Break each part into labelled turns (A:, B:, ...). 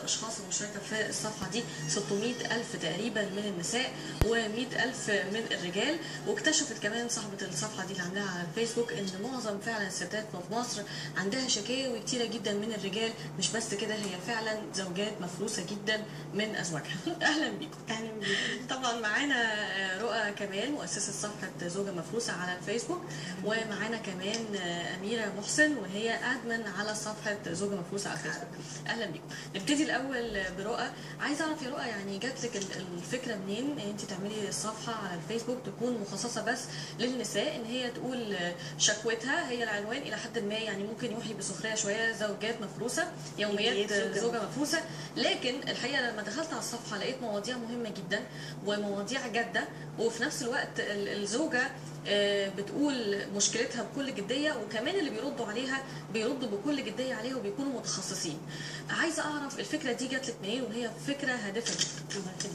A: الاشخاص المشتركه في الصفحه دي 600 الف تقريبا من النساء و100 الف من الرجال واكتشفت كمان صاحبه الصفحه دي اللي عندها على الفيسبوك ان معظم فعلا الستات في مصر عندها شكاوي كتيره جدا من الرجال مش بس كده هي فعلا زوجات مفروسه جدا من ازواجها اهلا بيكم
B: اهلا بيكم
A: طبعا معانا رؤى كمال مؤسسه صفحه زوجه مفروسه على الفيسبوك ومعانا كمان اميره محسن وهي ادمن على صفحه زوجه مفروسه على الفيسبوك اهلا بيكم نبتدي الاول برؤى عايزه اعرف يا رؤى يعني جات لك الفكره منين ان انت تعملي صفحه على الفيسبوك تكون مخصصه بس للنساء ان هي تقول شكوتها هي العنوان الى حد ما يعني ممكن يوحي بسخريه شويه زوجات مفروسه يوميات زوجه مفروسه لكن الحقيقه لما دخلت على الصفحه لقيت مواضيع مهمه جدا ومواضيع جاده وفي نفس الوقت الزوجه بتقول مشكلتها بكل جديه وكمان اللي بيردوا عليها بيردوا بكل جديه عليها وبيكونوا متخصصين. عايزه اعرف الفكره دي جات لك منين وهي فكره هادفه جدا.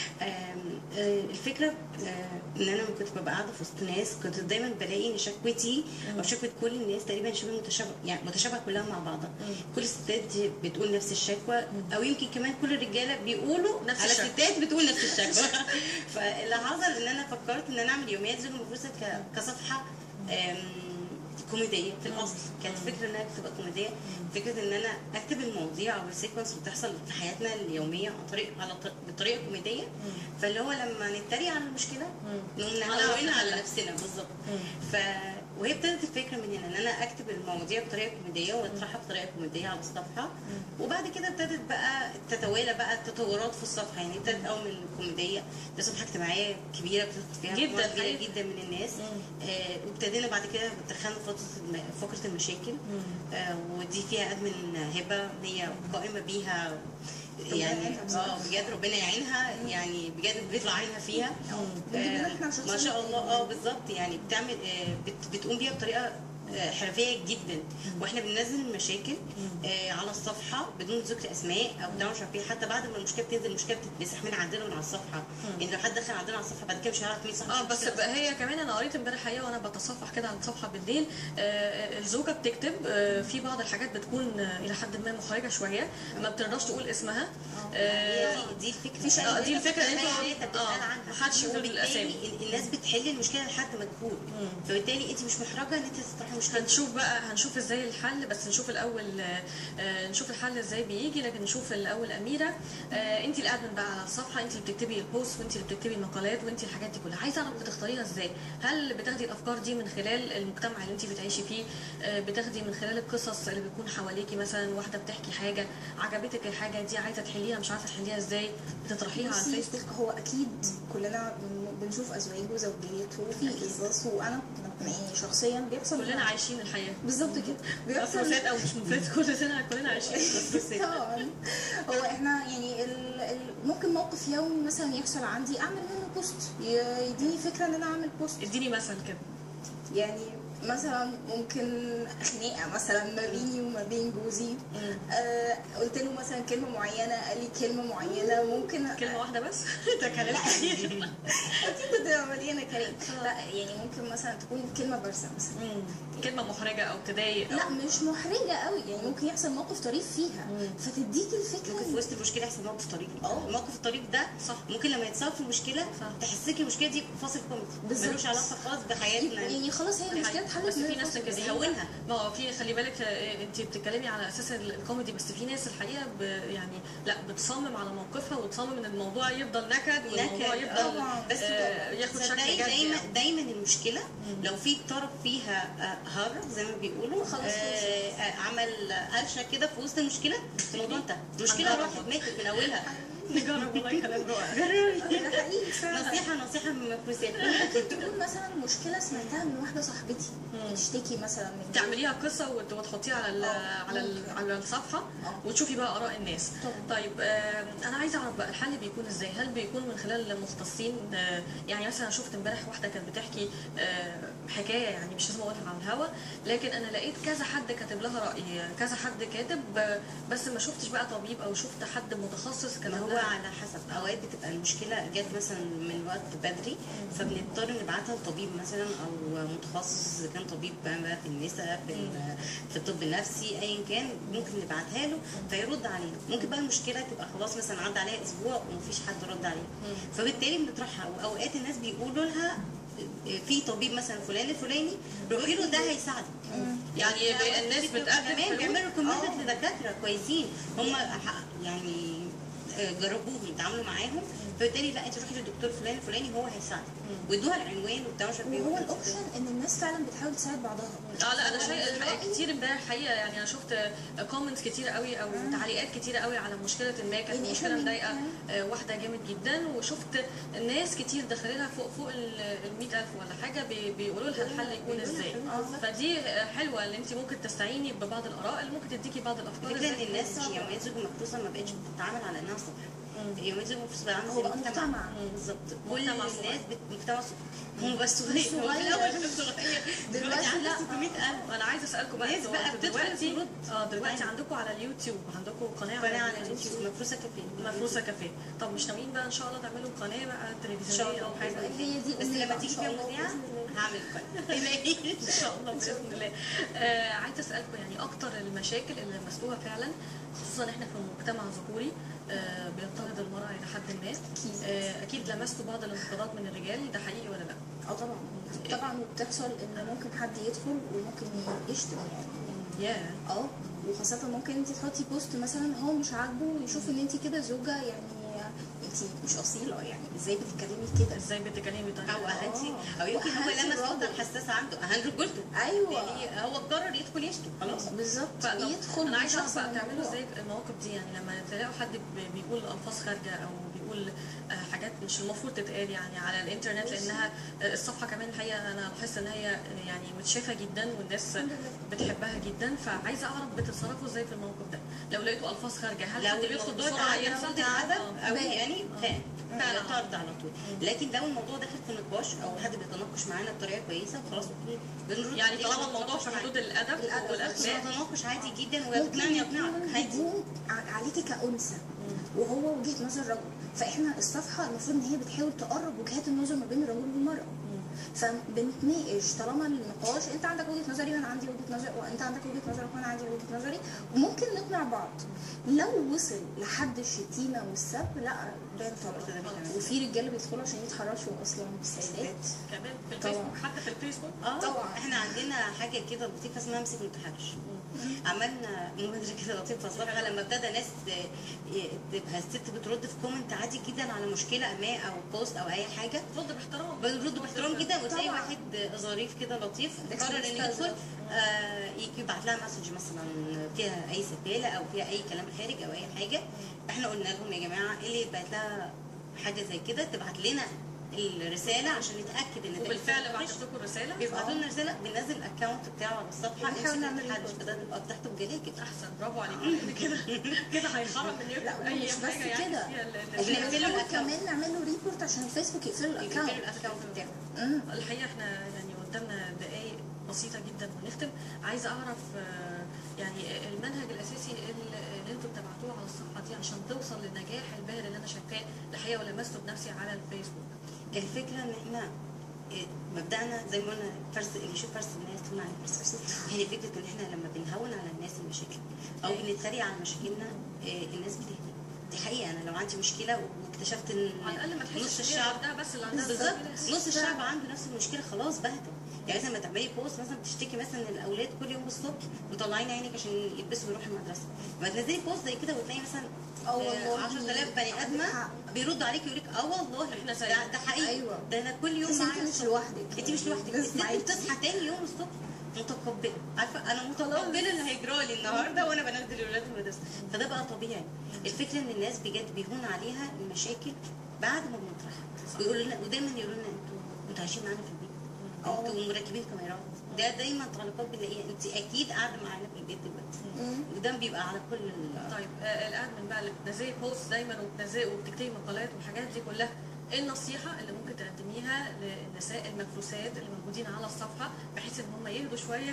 B: الفكره ان انا كنت ببقى قاعده في وسط ناس كنت دايما بلاقي ان شكوتي او شكوه كل الناس تقريبا شبه متشابهه يعني متشابهه كلها مع بعضها كل الستات بتقول نفس الشكوى او يمكن كمان كل الرجاله بيقولوا
A: نفس
B: على
A: الشكوى.
B: الستات بتقول نفس الشكوى فاللي حصل ان انا فكرت ان انا اعمل يوميات زوج مفروسه كصفحه كوميديه في الاصل كانت فكره انها تبقى كوميديه فكره ان انا اكتب المواضيع او السيكونس اللي بتحصل في حياتنا اليوميه عن طريق على بطريقه كوميديه فاللي هو لما نتريق على المشكله نقوم نهونها على نفسنا بالظبط ف وهي ابتدت الفكره من هنا ان انا اكتب المواضيع بطريقه كوميديه واطرحها بطريقه كوميديه على الصفحه وبعد كده ابتدت بقى تتوالى بقى التطورات في الصفحه يعني ابتدت اول من الكوميديه ده صفحه اجتماعيه كبيره بتدخل فيها
A: جدا
B: كبيره
A: حقيقي.
B: جدا من الناس آه وابتدينا بعد كده دخلنا فتره الم- فقره المشاكل آه ودي فيها ادمن هبه هي قائمه بيها يعني
C: يعينها بصراحة.
B: اه بجد ربنا يعينها يعني بجد بيطلع عينها فيها
C: بنجيب لنا
B: آه،
C: احنا شخصيا
B: ما شاء الله اه بالظبط يعني بتعمل آه، بت- بتقوم بيها بطريقه آه، حرفيه جدا واحنا بننزل المشاكل آه، على الصفحه بدون ذكر اسماء او بتاع مش عارف ايه حتى بعد ما المشكله بتنزل المشكله بتتمسح من عندنا من على الصفحه يعني لو حد دخل عندنا على الصفحه بعد كده مش هيعرف مين صاحب
A: اه بس
B: المشكلة
A: بقى هي كمان انا قريت امبارح حقيقه وانا بتصفح كده على الصفحه بالليل آه الزوجه بتكتب آه في بعض الحاجات بتكون آه الى حد ما محرجه شويه ما بترضاش تقول اسمها
B: هي
A: آه
B: دي دي الفكره
A: آه، دي الفكرة إن أنتوا-
B: انت بتسال
A: آه،
B: عنها
A: محدش يقول
B: وبالتالي
A: الأسامي.
B: ال- الناس بتحل المشكله لحد مجهول فبالتالي انت مش محرجه ان انت تطرحي مشكله
A: هنشوف بقى هنشوف ازاي الحل بس نشوف الاول آه، آه، نشوف الحل ازاي بيجي لكن نشوف الاول اميره آه، انت اللي قاعده بقى على الصفحه انت اللي بتكتبي البوست وانت اللي بتكتبي المقالات وانت الحاجات دي كلها عايزه اعرف بتختاريها ازاي هل بتاخدي الافكار دي من خلال المجتمع اللي انت بتعيشي فيه آه، بتاخدي من خلال القصص اللي بتكون حواليكي مثلا واحده بتحكي حاجه عجبتك الحاجه دي عايزه تحليها مش عارفه تحليها ازاي بتطرحيها على
C: بصي،
A: الفيسبوك
C: هو اكيد كلنا بن- بنشوف ازواج وزوجات وفي قصص وانا يعني شخصيا بيحصل
A: كلنا عايشين الحياه
C: بالظبط كده بيحصل
A: مفروسات او مش مفروسات كلنا كلنا عايشين مفروسات
C: طبعا هو احنا يعني ال ال ممكن موقف يومي مثلا يحصل عندي اعمل منه بوست ي- يديني فكره ان انا اعمل بوست
A: اديني مثل كده
C: يعني مثلا ممكن خناقه مثلا ما بيني وما بين جوزي آه قلت له مثلا كلمه معينه قال لي كلمه معينه ممكن
A: كلمه واحده بس ده كلام كتير
C: اكيد بتبقى مليانه كلام لا يعني ممكن مثلا تكون كلمه بارزه مثلا
A: مم. كلمه محرجه او تضايق
C: لا
A: أو
C: مش محرجه قوي يعني ممكن يحصل موقف طريف فيها فتديك الفكره
B: ممكن في وسط المشكله يحصل موقف طريف
C: اه.
B: الموقف الطريف ده
A: صح.
B: ممكن لما يتصاب في المشكله
A: صح.
B: تحسسك المشكله دي فاصل كوميدي
C: بالظبط.
B: ملوش علاقه خالص بحياتنا
C: يعني خلاص هي المشكله اتحلت
A: بس
C: من
A: في ناس
C: الفصل.
A: كده
B: بيهونها.
A: ما هو في خلي بالك آه، انت بتتكلمي على اساس ال- الكوميدي بس في ناس الحقيقه ب يعني لا بتصمم على موقفها وتصمم ان الموضوع يفضل نكد والموضوع
B: نكد
A: يفضل
C: طبعا.
B: بس
A: آه، ياخد شكل
B: تصدقي
A: جدي
B: دايما
A: يعني.
B: دايما المشكله لو في طرف فيها آه، هرب زي ما بيقولوا
C: خلاص
B: آه، آه، عمل قرشه كده في وسط المشكله الموضوع انتهى المشكله
A: هنجرب
B: راحت ماتت من اولها
A: نجرب والله كلام رائع
B: جربي
C: ده حقيقي فعلا
B: نصيحه نصيحه من مفروسات
C: ممكن تكون مثلا مشكله سمعتها من واحده صاحبتي بتشتكي مثلا من
A: تعمليها قصه وت- وتحطيها على ال
C: اه،
A: على ال
C: ممكن.
A: على الصفحه
C: اه.
A: وتشوفي بقى اراء الناس
C: طبعا.
A: طيب آه، انا عايزه اعرف بقى الحل بيكون ازاي هل بيكون من خلال مختصين آه، يعني مثلا شفت امبارح واحده كانت بتحكي آه، حكايه يعني مش لازم اقولها على الهوا لكن انا لقيت كذا حد كاتب لها راي كذا حد كاتب آه، بس ما شفتش بقى طبيب او شفت حد متخصص كاتب
B: ما هو على حسب اوقات بتبقى المشكله جت مثلا من وقت بدري فبنضطر نبعتها لطبيب مثلا او متخصص اذا كان طبيب بقى في النساء في ال- في الطب النفسي ايا كان ممكن نبعتها له فيرد علينا ممكن بقى المشكله تبقى خلاص مثلا عدى عليها اسبوع ومفيش حد رد عليها فبالتالي بنطرحها واوقات الناس بيقولوا لها في طبيب مثلا فلان الفلاني روحي له ده هيساعدك
A: يعني بي- الناس بتقدم
B: كمان
A: حلول؟
B: بيعملوا ريكومندد لدكاتره كويسين هم ح- يعني آه، جربوهم اتعاملوا معاهم فبالتالي لا انت روحي للدكتور فلان الفلاني هو هيساعدك وادوها العنوان وبتاع مش عارف ايه
C: وهو
B: وكده.
C: الاوبشن ان الناس فعلا بتحاول تساعد بعضها
A: اه لا انا شيء
C: دلوقتي-
A: كتير امبارح حقيقه يعني انا شفت كومنتس كتير قوي او تعليقات كتير قوي على مشكله ما كانت
C: يعني
A: مشكله
C: إحنا
A: مضايقه
C: من-
A: آه، واحده جامد جدا وشفت ناس كتير داخلينها فوق فوق ال 100000 ولا حاجه بي- بيقولوا لها الحل يكون ازاي فدي آه، حلوه ان انت ممكن تستعيني ببعض الاراء اللي ممكن تديكي بعض الافكار
B: الفكره
A: إزاي
B: ان الناس
A: تكون صعبة.
B: يوميات زوج مفروسه ما بقتش بتتعامل على انها صبح يوميات زوج مفروسه بقى عامل
C: هو
B: زي
C: بقى
B: مجتمع
C: مجتمع.
B: بالظبط كل
A: مجتمع
B: الناس
A: صغير.
B: بت- مجتمع صغير هم بس صغير
C: صغير.
B: هو في الاول كان صغير دلوقتي
C: دلوقتي
B: عنده
C: لا.
B: 600000
A: انا عايزه اسالكم بقى
B: ناس
A: انتوا
B: بقى
A: انتوا
B: بتدخل
A: دلوقتي
B: ترد.
A: اه دلوقتي
B: معانا.
A: عندكم على اليوتيوب عندكم قناه
B: قناه على
A: اليوتيوب
B: اليوتيوب مفروسه كافيه
A: مفروسه كافيه طب مش ناويين بقى ان شاء الله تعملوا قناه بقى
B: ان شاء
A: تلفزيونيه
B: الله
A: او حاجه
C: هي دي
B: بس
C: أمنية
B: لما
C: بقى
B: تيجي
C: إن شاء
B: فيها
C: الله
B: مذيعه
C: بإذن الله.
B: هعمل قناه
A: ان شاء الله باذن الله آه عايزه اسالكم يعني اكتر المشاكل اللي لمستوها فعلا خصوصا احنا في مجتمع ذكوري آه بيضطهد المراه الى حد ما
C: أكيد.
A: آه اكيد لمستوا بعض الانتقادات من الرجال ده حقيقي ولا لا؟
C: اه طبعا طبعا وبتحصل ان ممكن حد يدخل وممكن يشتم يعني
A: يا
C: اه وخاصة ممكن انت تحطي بوست مثلا هو مش عاجبه ويشوف ان انت كده زوجة يعني انت مش اصيلة يعني ازاي بتتكلمي كده
A: ازاي بتتكلمي بطريقه
B: او اهانتي
C: آه.
B: او يمكن هو
C: وأهانتي
B: لمس
C: الراجل.
B: نقطه الحساسه عنده اهان رجولته
C: ايوه
B: يعني هو قرر يدخل يشتم خلاص
C: بالظبط
A: فلو-
C: يدخل
A: انا عايزه اعرف
C: بشخص
A: بقى بتعملوا
C: الموضوع.
A: ازاي المواقف دي يعني لما تلاقوا حد بي- بيقول الفاظ خارجه او بيقول آه، حاجات مش المفروض تتقال يعني على الانترنت لانها آه، الصفحه كمان الحقيقه انا لاحظت ان هي يعني متشافه جدا والناس
C: الحمد لله.
A: بتحبها جدا فعايزه اعرف بتتصرفوا ازاي في الموقف ده لو لقيتوا الفاظ خارجه هل
B: لو
A: حد بيدخل
B: الموضوع
A: بسرعه
B: ده
A: ينسى
B: عدم عدم
A: آه.
B: قوي
C: بان.
B: يعني فاهم
A: فعلا.
B: طرد على طول لكن لو الموضوع داخل في نقاش او حد بيتناقش معانا بطريقه كويسه خلاص بن- بنرد
A: يعني
B: عليه
A: طالما
B: عشان
A: الموضوع
B: نتناقش
A: في
B: معاه.
A: حدود الادب
C: الأدب
A: والاخلاق
B: بنتناقش عادي جدا
C: ممكن
B: ويقنعني يقنعك
C: يكون
B: عادي
C: هجوم ع- عليكي كأنثى وهو وجهة نظر رجل فاحنا الصفحة المفروض ان هي بتحاول تقرب وجهات النظر ما بين الرجل والمرأة فبنتناقش طالما النقاش انت عندك وجهة نظري وانا عندي وجهة نظر وانت عندك وجهة نظرك وانا عندي وجهة نظري وممكن نقنع بعض لو وصل لحد الشتيمة والسب لا بان طبعا وفي رجاله بيدخلوا عشان يتحرشوا اصلا بالسيدات
A: كمان في
C: طبعا.
A: الفيسبوك حتى في الفيسبوك
B: اه
C: طبعا.
B: احنا عندنا حاجه كده لطيفه اسمها امسك متحرش عملنا مبادره كده لطيفه في الصفحه لما ابتدى ناس ت- تبقى الست بترد في كومنت عادي جدا على مشكله ما او بوست او اي حاجه
A: رد باحترام
B: بنرد باحترام جدا وتلاقي
C: طبعا.
B: واحد ظريف كده لطيف
C: داخل
B: قرر انه
C: يستهزأ.
B: يدخل آه يجي يبعت لها مسج مثلا فيها اي سفاله او فيها اي كلام خارج او اي حاجه احنا قلنا لهم يا جماعه اللي يبعت لها حاجه زي كده تبعت لنا الرساله عشان نتاكد ان ده
A: وبالفعل
B: إنسان
A: بعت
B: فريش.
A: لكم الرساله
B: بيبعتوا لنا رساله بننزل الاكونت بتاعه على الصفحه
C: ونحاول
B: امسك
C: نعمل
B: التحرش
C: ريبورت.
B: فده تبقى تحته بجلاجل
A: احسن برافو عليك لان كده كده هيحرم من
C: لا
A: يكتب اي
C: مش بس
A: حاجه يعني
C: كده
A: فيها ال- ال-
C: احنا
B: نقفله
C: بنحاول
B: الأكاونت.
C: كمان نعمل له ريبورت عشان الفيسبوك يقفلوا
B: يقفلوا
C: الاكونت
B: الاكونت بتاعه
C: مم.
A: الحقيقه احنا يعني قدامنا دقائق بسيطه جدا ونختم عايزه اعرف آه، يعني المنهج الاساسي اللي اللي انتوا بتبعتوه على الصفحه دي عشان توصل للنجاح الباهر اللي انا شايفاه الحقيقه ولمسته بنفسي على الفيسبوك
B: الفكره ان احنا إيه، مبدأنا زي ما قلنا فرس اللي يشوف فرس الناس تقول عليه فرس فرس يعني فكره ان احنا لما بنهون على الناس المشاكل او بنتريق على مشاكلنا إيه، الناس بتهدى دي حقيقه انا لو عندي مشكله واكتشفت ان
A: على الاقل ما
B: نص
A: تحسش ان هي
B: الشعب
A: لوحدها بس اللي عندها
B: بالظبط
A: مشكلة.
B: نص الشعب عنده نفس المشكله خلاص بهدى يعني مثلا لما تعملي بوست مثلا بتشتكي مثلا ان الاولاد كل يوم الصبح مطلعين عينك عشان يلبسوا ويروحوا المدرسه ما تنزلي بوست زي كده وتلاقي مثلا
C: اه والله
B: 10000 بني
C: عندك
B: ادمه
C: حق.
B: بيردوا عليك يقول لك اه والله
A: إحنا زيك.
B: ده, ده حقيقي
C: أيوة.
B: ده انا كل يوم
C: بس
B: معايا
C: انت مش
B: الصبح.
C: لوحدك
B: انت مش لوحدك
C: ناس
B: الست
C: معاكي.
B: بتصحى تاني يوم الصبح متقبله عارفه انا متقبله اللي هيجرى لي النهارده وانا بنزل الاولاد المدرسه فده بقى طبيعي الفكره ان الناس بجد بيهون عليها المشاكل بعد ما بنطرحها ويقولوا لنا ودايما يقولوا لنا انتوا انتوا عايشين معانا في البيت انتوا مركبين كاميرات ده دايما تعليقات بنلاقيها انت اكيد قاعده معانا في البيت دلوقتي
C: مم.
B: وده بيبقى على كل ال-
A: طيب آه، الادمن بقى اللي بتنزلي بوست دايما وبتنزلي وبتكتبي مقالات والحاجات دي كلها ايه النصيحه اللي ممكن تقدميها للنساء المفروسات اللي موجودين على الصفحه بحيث ان هم يهدوا شويه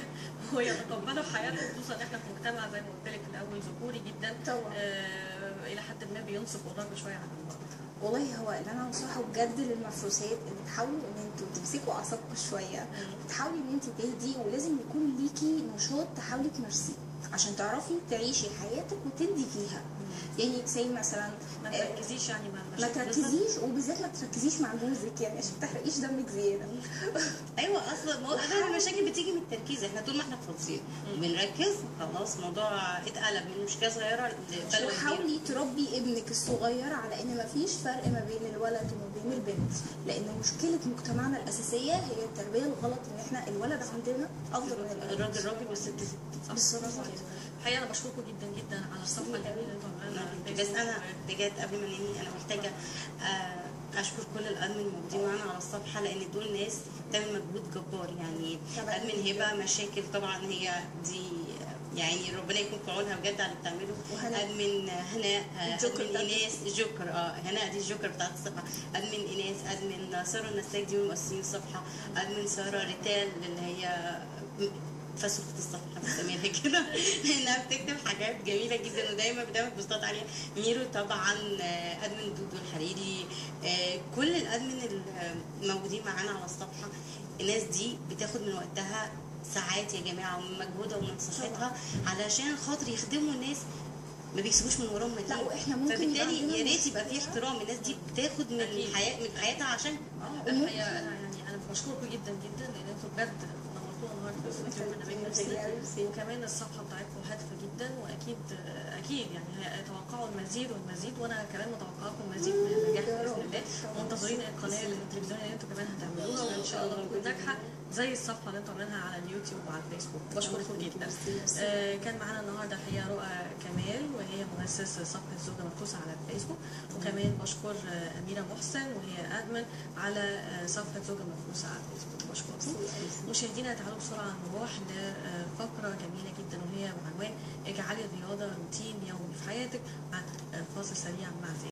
A: ويتقبلوا حياتهم خصوصا ان احنا في مجتمع زي ما قلت لك في الاول ذكوري جدا
C: طبعا.
A: آه الى حد ما بينصف الراجل شويه عن المراه
C: والله هو اللي انا انصحه بجد للمفروسات ان تحاولوا ان انتوا تمسكوا اعصابكم شويه وتحاولي ان انت تهدي ولازم يكون ليكي نشاط تحاولي تمارسيه عشان تعرفي تعيشي حياتك وتدي فيها يعني زي مثلا
A: ما
C: آه،
A: تركزيش يعني مع
C: ما
A: المشاكل
C: تركزيش وبالذات ما تركزيش مع جوزك يعني عشان ما تحرقيش دمك زياده
B: ايوه اصلا ما هو اغلب المشاكل بتيجي من التركيز احنا طول ما احنا فاضيين وبنركز خلاص الموضوع اتقلب من مشكله صغيره لبلوه كبيره
C: وحاولي تربي ابنك الصغير على ان مفيش فرق ما بين الولد وما بين البنت لان مشكله مجتمعنا الاساسيه هي التربيه الغلط ان احنا الولد عندنا افضل من البنت
B: الراجل راجل والست ست
A: صح برافو عليك. الحقيقه انا بشكركم جدا جدا على الصفحه الجميله اللي انتوا عاملينها على
B: بس
A: الفيسبوك.
B: انا بجد قبل ما ننهي انا محتاجه آه، اشكر كل الادمن الموجودين معانا على الصفحه لان دول ناس بتعمل مجهود جبار يعني
C: طبعاً.
B: ادمن هبه مشاكل طبعا هي دي يعني ربنا يكون في عونها بجد على اللي بتعمله
C: وهناء.
B: ادمن هناء آه،
C: الجوكر
B: ادمن
C: بتاعت
B: ايناس الجوكر اه هناء دي الجوكر بتاعت الصفحه ادمن ايناس ادمن ساره النساج دي من مؤسسين الصفحه ادمن ساره ريتال اللي هي فسخة الصفحة بسميها كده انها بتكتب حاجات جميلة جدا ودايما بتعمل بوستات عليها ميرو طبعا آه، ادمن دودو الحريري آه، كل الادمن الموجودين معانا على الصفحة الناس دي بتاخد من وقتها ساعات يا جماعة ومن مجهودها ومن صحتها علشان خاطر يخدموا الناس ما بيكسبوش من وراهم
C: لا
B: مليم
C: واحنا ممكن يبقى
B: فبالتالي
C: عندنا
B: يا ريت يبقى في
C: مشكلة.
B: احترام الناس دي بتاخد من
A: أكيد.
B: الحياة من حياتها عشان
A: اه الحقيقه انا يعني انا بشكركم جدا جدا لان انتوا بجد نورتونا النهارده في الاستوديو برنامجنا وكمان الصفحه بتاعتكم هادفه جدا واكيد اكيد يعني هيتوقعوا المزيد والمزيد وانا كمان متوقعه لكم المزيد من النجاح
C: يا رب.
A: باذن الله منتظرين القناه التلفزيونيه اللي انتوا كمان هتعملوها وان شاء الله تكون ناجحه زي الصفحه اللي انتوا عاملينها على اليوتيوب وعلى الفيسبوك بشكركم جدا آه، كان معانا النهارده الحقيقه رؤى كمال وهي مؤسسه صفحه زوجة مفروسه على الفيسبوك وكمان بشكر آه، اميره محسن وهي ادمن على آه، صفحه زوجة مفروسه على الفيسبوك بشكركم مشاهدينا تعالوا بسرعه نروح لفقره جميله جدا وهي بعنوان اجعلي الرياضه روتين يومي في حياتك مع آه، فاصل سريع مع زي